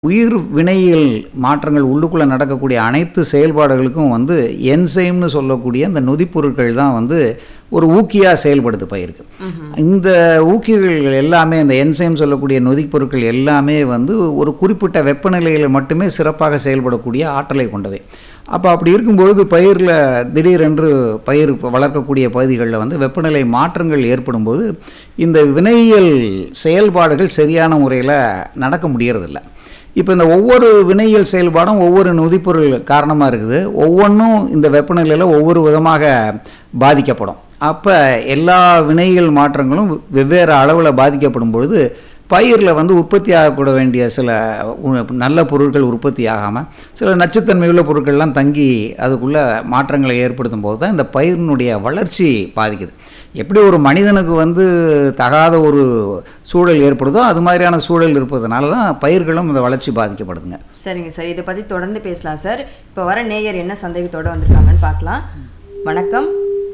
உயிர் வினையியல் மாற்றங்கள் உள்ளுக்குள்ளே நடக்கக்கூடிய அனைத்து செயல்பாடுகளுக்கும் வந்து என்சைம்னு சொல்லக்கூடிய இந்த நொதிப்பொருட்கள் தான் வந்து ஒரு ஊக்கியாக செயல்படுது பயிருக்கு இந்த ஊக்கிகள் எல்லாமே இந்த என்சைம் சொல்லக்கூடிய நொதிப்பொருட்கள் எல்லாமே வந்து ஒரு குறிப்பிட்ட வெப்பநிலையில் மட்டுமே சிறப்பாக செயல்படக்கூடிய ஆற்றலை கொண்டவை அப்போ அப்படி இருக்கும்பொழுது பயிரில் திடீரென்று பயிர் வளர்க்கக்கூடிய பகுதிகளில் வந்து வெப்பநிலை மாற்றங்கள் ஏற்படும்போது இந்த வினையியல் செயல்பாடுகள் சரியான முறையில் நடக்க முடியறதில்ல இப்போ இந்த ஒவ்வொரு வினையியல் செயல்பாடும் ஒவ்வொரு நொதிப்பொருள் காரணமாக இருக்குது ஒவ்வொன்றும் இந்த வெப்பநிலையில் ஒவ்வொரு விதமாக பாதிக்கப்படும் அப்போ எல்லா வினையியல் மாற்றங்களும் வெவ்வேறு அளவில் பாதிக்கப்படும் பொழுது பயிரில் வந்து உற்பத்தி ஆகக்கூட வேண்டிய சில உ- நல்ல பொருட்கள் உற்பத்தி ஆகாமல் சில நச்சுத்தன்மையுள்ள பொருட்கள்லாம் தங்கி அதுக்குள்ளே மாற்றங்களை ஏற்படுத்தும் போது தான் இந்த பயிரினுடைய வளர்ச்சி பாதிக்குது எப்படி ஒரு மனிதனுக்கு வந்து தகாத ஒரு சூழல் ஏற்படுதோ அது மாதிரியான சூழல் இருப்பதனால தான் பயிர்களும் இந்த வளர்ச்சி பாதிக்கப்படுதுங்க சரிங்க சார் இதை பற்றி தொடர்ந்து பேசலாம் சார் இப்போ வர நேயர் என்ன சந்தேகத்தோட வந்திருக்காங்கன்னு பார்க்கலாம் வணக்கம்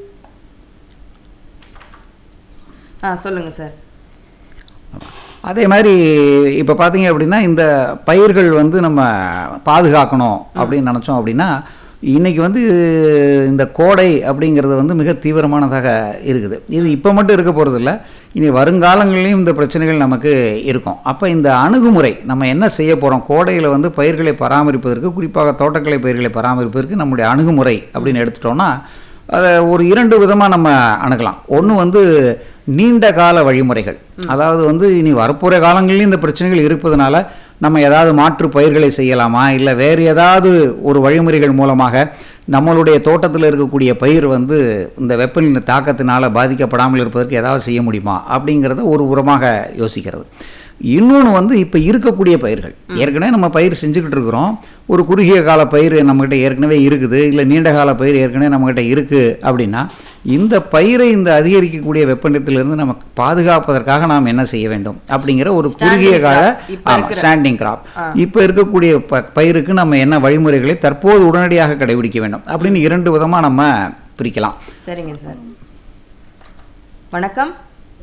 ஆ சொல்லுங்க சார் அதே மாதிரி இப்போ பார்த்தீங்க அப்படின்னா இந்த பயிர்கள் வந்து நம்ம பாதுகாக்கணும் அப்படின்னு நினச்சோம் அப்படின்னா இன்னைக்கு வந்து இந்த கோடை அப்படிங்கிறது வந்து மிக தீவிரமானதாக இருக்குது இது இப்போ மட்டும் இருக்க போகிறதில்ல இனி வருங்காலங்களிலும் இந்த பிரச்சனைகள் நமக்கு இருக்கும் அப்போ இந்த அணுகுமுறை நம்ம என்ன செய்ய போகிறோம் கோடையில் வந்து பயிர்களை பராமரிப்பதற்கு குறிப்பாக தோட்டக்கலை பயிர்களை பராமரிப்பதற்கு நம்முடைய அணுகுமுறை அப்படின்னு எடுத்துட்டோம்னா அதை ஒரு இரண்டு விதமாக நம்ம அணுகலாம் ஒன்று வந்து நீண்ட கால வழிமுறைகள் அதாவது வந்து இனி வரப்போகிற காலங்களிலும் இந்த பிரச்சனைகள் இருப்பதனால நம்ம ஏதாவது மாற்று பயிர்களை செய்யலாமா இல்லை வேறு ஏதாவது ஒரு வழிமுறைகள் மூலமாக நம்மளுடைய தோட்டத்தில் இருக்கக்கூடிய பயிர் வந்து இந்த வெப்பநிலை தாக்கத்தினால பாதிக்கப்படாமல் இருப்பதற்கு ஏதாவது செய்ய முடியுமா அப்படிங்கிறத ஒரு உரமாக யோசிக்கிறது இன்னொன்று வந்து இப்போ இருக்கக்கூடிய பயிர்கள் ஏற்கனவே நம்ம பயிர் செஞ்சுக்கிட்டு இருக்கிறோம் ஒரு குறுகிய கால பயிர் நம்மகிட்ட ஏற்கனவே இருக்குது இல்லை நீண்ட கால பயிர் ஏற்கனவே நம்மகிட்ட இருக்குது அப்படின்னா இந்த பயிரை இந்த அதிகரிக்கக்கூடிய வெப்பநிலத்திலிருந்து நமக்கு பாதுகாப்பதற்காக நாம் என்ன செய்ய வேண்டும் அப்படிங்கிற ஒரு குறுகிய Standing கால crop. இப்ப ஆமாம் இருக்கிற- ஸ்டாண்டிங் கிராப் இப்போ இருக்கக்கூடிய ப பயிருக்கு நம்ம என்ன வழிமுறைகளை தற்போது உடனடியாக கடைபிடிக்க வேண்டும் அப்படின்னு இரண்டு விதமாக நம்ம பிரிக்கலாம் சரிங்க சார் வணக்கம்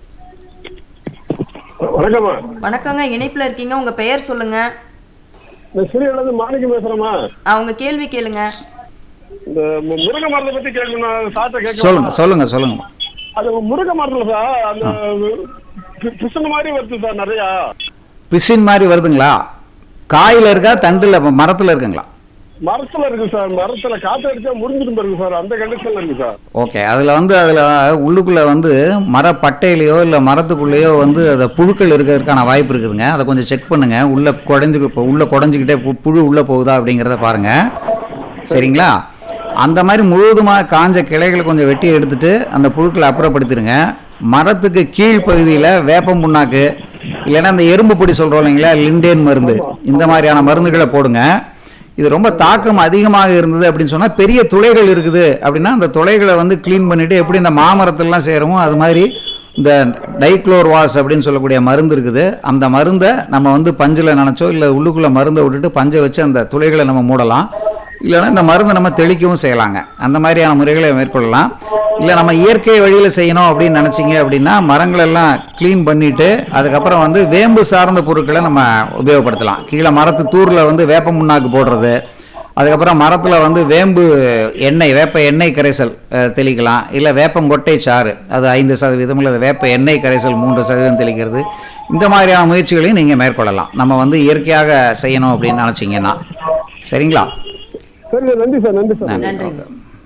வணக்கம்மா வணக்கங்க இணைப்பில் இருக்கீங்க உங்கள் பெயர் சொல்லுங்க நான் சிறியிலிருந்து மாணிக்கம் பேசுறேம்மா ஆ, உங்க கேள்வி கேளுங்க இந்த மு- முருங்கை மரத்தை பத்தி கேட்கணும் சார்ட்ட கேட்க சொல்லுங்க சொல்லுங்க சொல்லுங்க அது முருங்கை மரத்துல சார் அந்த பி- பிசுன மாதிரி வருது சார் நிறையா பிசின் மாதிரி வருதுங்களா காயில் இருக்கா தண்டில் மரத்தில் இருக்குங்களா மரத்துல இருக்கு சார் மரத்துல காத்து அடிச்சா முறிஞ்சிட்டு இருக்கு சார் அந்த கண்டிஷன்ல இருக்கு சார் ஓகே அதில் வந்து அதில் உள்ளுக்குள்ளே வந்து மரப்பட்டையிலையோ இல்லை மரத்துக்குள்ளேயோ வந்து அந்த புழுக்கள் இருக்கிறதுக்கான வாய்ப்பு இருக்குதுங்க அதை கொஞ்சம் செக் பண்ணுங்கள் உள்ளே குடஞ்சு இப்போ உள்ளே குடஞ்சிக்கிட்டே பு- புழு உள்ளே போகுதா அப்படிங்கிறத பாருங்கள் சரிங்களா அந்த மாதிரி முழுவதுமாக காஞ்ச கிளைகளை கொஞ்சம் வெட்டி எடுத்துட்டு அந்த புழுக்களை அப்புறப்படுத்திடுங்க மரத்துக்கு கீழ் பகுதியில் வேப்பம் புண்ணாக்கு இல்லைன்னா அந்த எறும்பு பொடி சொல்கிறோம் இல்லைங்களா லிண்டேன் மருந்து இந்த மாதிரியான மருந்துகளை போடுங்க இது ரொம்ப தாக்கம் அதிகமாக இருந்தது அப்படின்னு சொன்னால் பெரிய துளைகள் இருக்குது அப்படின்னா அந்த துளைகளை வந்து க்ளீன் பண்ணிட்டு எப்படி இந்த மாமரத்திலலாம் சேருமோ அது மாதிரி இந்த டைக்ளோர் வாஸ் அப்படின்னு சொல்லக்கூடிய மருந்து இருக்குது அந்த மருந்தை நம்ம வந்து பஞ்சில் நினச்சோ இல்லை உள்ளுக்குள்ளே மருந்தை விட்டுட்டு பஞ்சை வச்சு அந்த துளைகளை நம்ம மூடலாம் இல்லைன்னா இந்த மருந்தை நம்ம தெளிக்கவும் செய்யலாங்க அந்த மாதிரியான முறைகளை மேற்கொள்ளலாம் இல்லை நம்ம இயற்கை வழியில் செய்யணும் அப்படின்னு நினச்சிங்க அப்படின்னா மரங்களெல்லாம் க்ளீன் பண்ணிவிட்டு அதுக்கப்புறம் வந்து வேம்பு சார்ந்த பொருட்களை நம்ம உபயோகப்படுத்தலாம் கீழே மரத்து தூரில் வந்து வேப்ப முன்னாக்கு போடுறது அதுக்கப்புறம் மரத்தில் வந்து வேம்பு எண்ணெய் வேப்ப எண்ணெய் கரைசல் அஹ், தெளிக்கலாம் இல்லை வேப்பங்கொட்டை சாறு அது ஐந்து சதவீதம் இல்லை வேப்ப எண்ணெய் கரைசல் மூன்று சதவீதம் தெளிக்கிறது இந்த மாதிரியான முயற்சிகளையும் நீங்கள் மேற்கொள்ளலாம் நம்ம வந்து இயற்கையாக செய்யணும் அப்படின்னு நினச்சிங்கன்னா சரிங்களா சரி சார் நன்றி சார் நன்றி சார் நன்றிங்க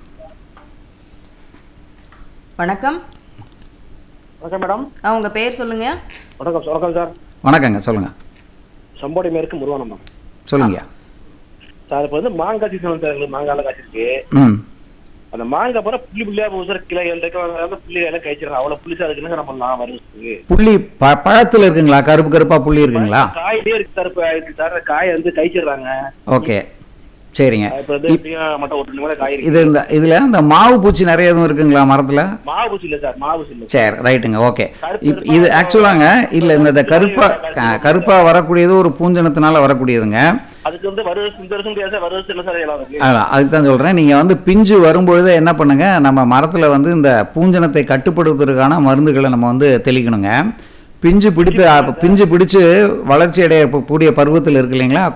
வணக்கம் வணக்கம் மேடம் ஆ உங்க பெயர் சொல்லுங்க வணக்கம் வணக்கம் சார் வணக்கங்க சொல்லுங்கள் சம்போடி மேற்கு முருகனம் மேம் சொல்லுங்கய்யா சார் இப்போ வந்து மாங்காய் சீசன் வந்து எங்களுக்கு மாங்காய்லாம் காய்ச்சிருக்கு ம் அந்த மாங்காய் போற புள்ளி புள்ளியா போகுது சார் கிலோ ஏழு ரூபாய் புள்ளி எல்லாம் கழிச்சிடறாங்க அவ்வளவு புளிசா இருக்குன்னு நம்ம நான் வருது புள்ளி ப பழத்தில் இருக்குங்களா கருப்பு கருப்பாக புள்ளி இருக்குங்களா காயிலே இருக்கு சார் இப்ப இருக்கு சார் காய் வந்து கழிச்சிடுறாங்க ஓகே சரிங்க இப்ப வந்து எப்படியும் மட்டும் ஒரு ரெண்டு மணி காய் இருக்கு இது இந்த இதில் இந்த மாவு பூச்சி நிறைய எதுவும் இருக்குங்களா மரத்தில் மாவு பூச்சி இல்ல சார் மாவு பூச்சி இல்ல சரி ரைட்டுங்க ஓகே கருப்பு இப் இது ஆக்சுவலாங்க இல்லை இந்த இந்த கருப்பாக கருப்பாக வரக்கூடியது ஒரு பூஞ்சனத்தினால வரக்கூடியதுங்க அதுக்கு வந்து வருஷம் இந்த வருஷம் கிடையாது சார் வருஷம் இல்ல சார் எல்லாம் இருக்கு அதான் அதுக்கு தான் சொல்கிறேன் நீங்கள் வந்து பிஞ்சு வரும்பொழுது என்ன பண்ணுங்க நம்ம மரத்தில் வந்து இந்த பூஞ்சனத்தை கட்டுப்படுத்துவதற்கான மருந்துகளை நம்ம வந்து தெளிக்கணுங்க பிஞ்சு பிடித்து அப்ப பிஞ்சு பிடிச்சு வளர்ச்சி அடைய கூடிய பருவத்தில் இருக்கு இல்லைங்களா